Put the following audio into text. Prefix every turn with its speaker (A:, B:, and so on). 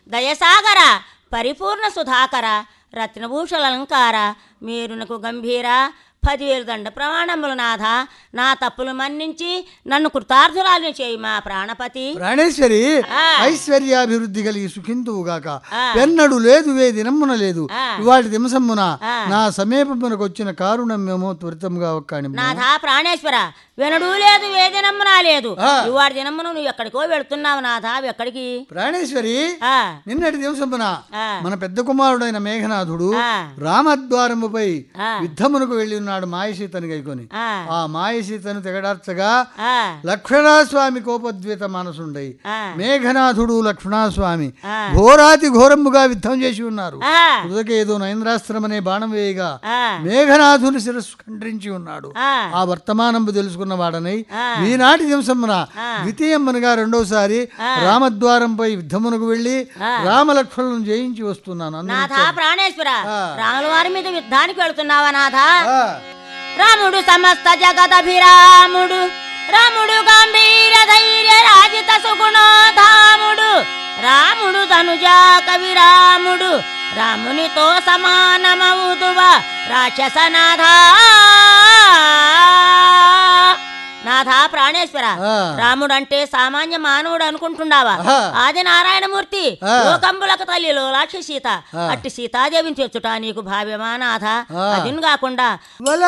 A: దయసాగర పరిపూర్ణ సుధాకర రత్నభూషల అలంకార మీరునకు గంభీర పదివేలు దండ ప్రమాణములు నాథ నా తప్పులు మన్నించి నన్ను కృతార్థురాలు చేయి మా ప్రాణపతి
B: ప్రాణేశ్వరి
A: ఆ.
B: ఐశ్వర్యాభివృద్ధి కలిగి సుఖింతువుగాక
A: ఆ.
B: ఎన్నడు లేదు వే దినమ్మున లేదు
A: ఆ.
B: ఇవాటి దిమసమ్మున
A: ఆ.
B: నా సమీపమునకు వచ్చిన కారుణ్యమేమో త్వరితముగా ఒక్కాని
A: నాథ ప్రాణేశ్వర వినడు లేదు వేదినమ్మునా లేదు
B: ఆ.
A: ఇవాడి దినమ్మును నువ్వు ఎక్కడికో వెళుతున్నావు నాథ ఎక్కడికి
B: ప్రాణేశ్వరి
A: ఆ
B: నిన్నటి దివసమున
A: ఆ.
B: మన పెద్ద కుమారుడైన మేఘనాథుడు
A: ఆ.
B: రామద్వారముపై
A: ఆ.
B: యుద్ధమునకు వెళ్ళి ఉన్నాడు మాయసీతను గైకొని
A: ఆ.
B: ఆ మాయసీతను తెగడార్చగా
A: ఆ
B: లక్ష్మణస్వామి కోపద్వేత మనసుండై
A: ఆ.
B: మేఘనాథుడు లక్ష్మణస్వామి
A: ఆ.
B: ఘోరాతి ఘోరముగా యుద్ధం చేసి ఉన్నారు
A: ఆ
B: ఏదో నైంద్రాస్త్రం అనే బాణం వేయగా
A: ఆ
B: మేఘనాథుని శిరస్సు ఖండ్రించి ఉన్నాడు
A: ఆ
B: ఆ వర్తమానంబు తెలుసుకున్న వాడనై
A: ఆ.
B: ఈనాటి దివసమున
A: ఆ.
B: ద్వితీయమ్మనుగా రెండోసారి రామద్వారంపై యుద్ధమునకు వెళ్లి
A: ఆ.
B: రామలక్ష్మణులను జయించి వస్తున్నాను అందులో
A: నాథ ప్రాణేశ్వర
B: ఆ.
A: రాముల వారి మీద యుద్ధానికి వెళుతున్నావా నాథ
B: ఆ,
A: రాముడు సమస్త జగదభిరాముడు రాముడు గంభీర ధైర్య రాజిత సుగుణోధాముడు రాముడు ధనుజా కవి రాముడు రామునితో సమానమవుదువా రాక్షసనాథ నాథ ప్రాణేశ్వర
B: ఆ.
A: రాముడు అంటే సామాన్య మానవుడు అనుకుంటున్నావా
B: ఆహా.
A: ఆది నారాయణమూర్తి
B: ఆ.
A: లోకంబులకు తల్లిలో లాక్షి సీత
B: ఆ.
A: అట్టి సీతాదేవిని తెచ్చుట నీకు భావ్యమా నాథ
B: ఆ.
A: అదిను కాకుండా
B: వల